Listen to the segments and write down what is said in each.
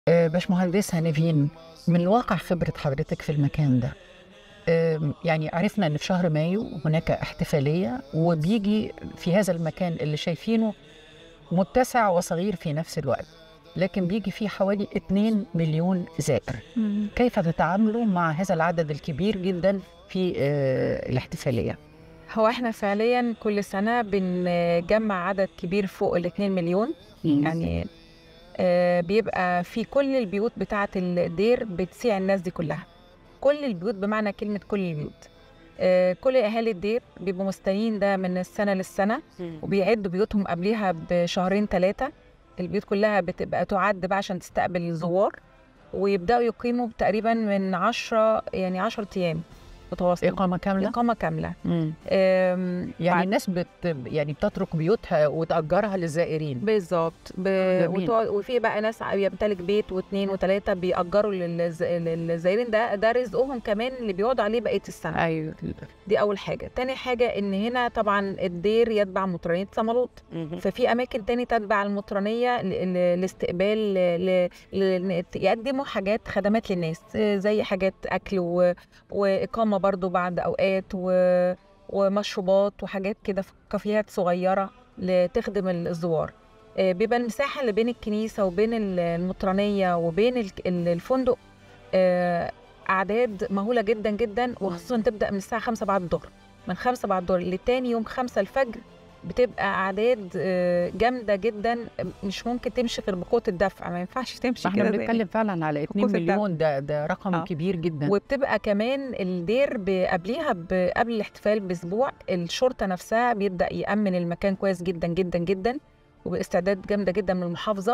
آه، باشمهندسة نيفين من واقع خبرة حضرتك في المكان ده آم، يعني عرفنا ان في شهر مايو هناك احتفالية وبيجي في هذا المكان اللي شايفينه متسع وصغير في نفس الوقت لكن بيجي فيه حوالي 2 مليون زائر كيف تتعاملوا مع هذا العدد الكبير جدا في آه، الاحتفالية هو احنا فعليا كل سنة بنجمع عدد كبير فوق ال 2 مليون يعني آه، بيبقى في كل البيوت بتاعة الدير بتسيع الناس دي كلها كل البيوت بمعنى كلمة كل البيوت آه، كل أهالي الدير بيبقوا مستنيين ده من السنة للسنة وبيعدوا بيوتهم قبليها بشهرين ثلاثة البيوت كلها بتبقى تعد بقى عشان تستقبل الزوار ويبدأوا يقيموا تقريبا من عشرة يعني عشرة أيام متواصلة إقامة كاملة إقامة كاملة مم. آم، يعني بعد- الناس بت يعني بتترك بيوتها وتأجرها للزائرين بالظبط ب... جميل. وتقعد- وفي بقى ناس يمتلك بيت واثنين وثلاثه بيأجروا للز... للزائرين ده ده رزقهم كمان اللي بيقعدوا عليه بقيه السنه ايوه دي اول حاجه تاني حاجه ان هنا طبعا الدير يتبع مطرانيه صمالوط ففي اماكن تاني تتبع المطرانيه ل... ل... لاستقبال ل... ل... يقدموا حاجات خدمات للناس زي حاجات اكل و... واقامه برضو بعد اوقات و... ومشروبات وحاجات كده في كافيهات صغيره لتخدم الزوار آه، بيبقى المساحه اللي بين الكنيسه وبين ال- المطرانيه وبين ال- ال- الفندق آه، اعداد مهوله جدا جدا وخصوصا تبدا من الساعه 5 بعد الظهر من 5 بعد الظهر لتاني يوم 5 الفجر بتبقى اعداد آه، جامده جدا مش ممكن تمشي غير بقوه الدفع ما ينفعش تمشي احنا كده زي- بنتكلم فعلا على 2 كوسة مليون ده ده رقم آه. كبير جدا وبتبقى كمان الدير ب- قبليها ب- قبل الاحتفال باسبوع الشرطه نفسها بيبدا يامن المكان كويس جدا جدا جدا وباستعداد جامده جدا من المحافظه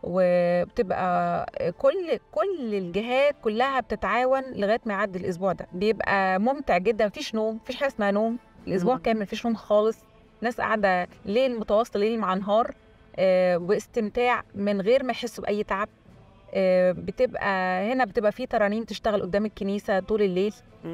وبتبقى كل كل الجهات كلها بتتعاون لغايه ما يعدي الاسبوع ده بيبقى ممتع جدا مفيش نوم مفيش حاجه اسمها نوم الاسبوع مم. كامل مفيش نوم خالص ناس قاعده ليل متواصل ليل مع نهار آه، باستمتاع من غير ما يحسوا باي تعب آه، بتبقى هنا بتبقى في ترانيم تشتغل قدام الكنيسه طول الليل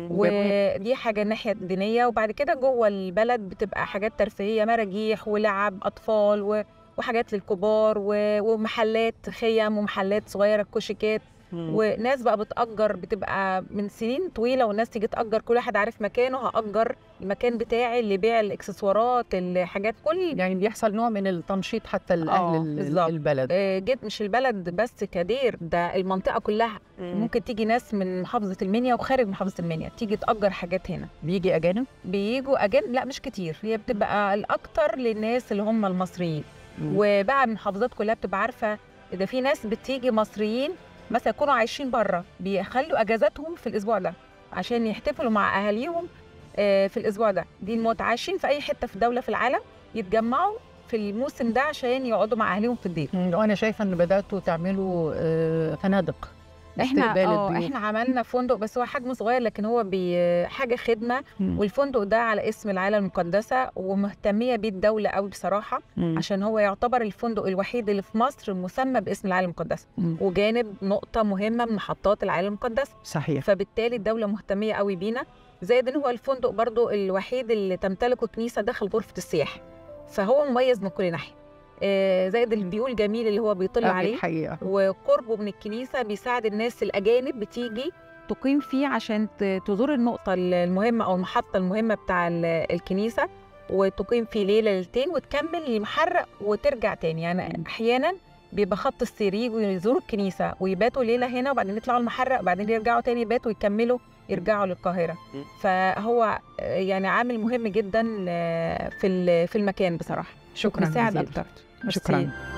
ودي حاجه الناحيه الدينيه وبعد كده جوه البلد بتبقى حاجات ترفيهيه مراجيح ولعب اطفال و... وحاجات للكبار و... ومحلات خيم ومحلات صغيره كشكات وناس بقى بتأجر بتبقى من سنين طويلة والناس تيجي تأجر كل واحد عارف مكانه هأجر المكان بتاعي اللي بيع الإكسسوارات الحاجات كل يعني بيحصل نوع من التنشيط حتى آه، لأهل ال- بالظبط. البلد آه، جد مش البلد بس كدير ده المنطقة كلها ممكن تيجي ناس من محافظة المنيا وخارج محافظة المنيا تيجي تأجر حاجات هنا بيجي أجانب بيجوا أجانب لا مش كتير هي بتبقى الأكتر للناس اللي هم المصريين مم. وبقى المحافظات كلها بتبقى عارفة ده في ناس بتيجي مصريين مثلا يكونوا عايشين بره بيخلوا أجازاتهم في الأسبوع ده عشان يحتفلوا مع أهاليهم آه، في الأسبوع ده دي الموت عايشين في أي حتة في دولة في العالم يتجمعوا في الموسم ده عشان يقعدوا مع أهاليهم في الدير مم، وأنا شايفة إن بدأتوا تعملوا آه، فنادق احنا لاستقبال اه الضيوف. احنا عملنا فندق بس هو حجمه صغير لكن هو بي حاجه خدمه مم. والفندق ده على اسم العائله المقدسه ومهتميه بيه الدوله قوي بصراحه مم. عشان هو يعتبر الفندق الوحيد اللي في مصر مسمى باسم العائله المقدسه مم. وجانب نقطه مهمه من محطات العائله المقدسه صحيح فبالتالي الدوله مهتميه قوي بينا زائد ان هو الفندق برضو الوحيد اللي تمتلكه كنيسه داخل غرفه السياحه فهو مميز من كل ناحيه آه، زائد الفيو الجميل اللي هو بيطل آه، عليه الحقيقة وقربه من الكنيسة بيساعد الناس الأجانب بتيجي تقيم فيه عشان ت- تزور النقطة المهمة أو المحطة المهمة بتاع ال- الكنيسة وتقيم فيه ليلة ليلتين وتكمل المحرق وترجع تاني يعني أحيانا بيبقى خط السير يجوا يزوروا الكنيسة ويباتوا ليلة هنا وبعدين يطلعوا المحرق وبعدين يرجعوا تاني يباتوا ويكملوا يرجعوا للقاهرة مم. فهو آه، يعني عامل مهم جدا آه، في ال- في المكان بصراحة شكرا بيساعد جزيلا. أكتر شكرا ميرسي.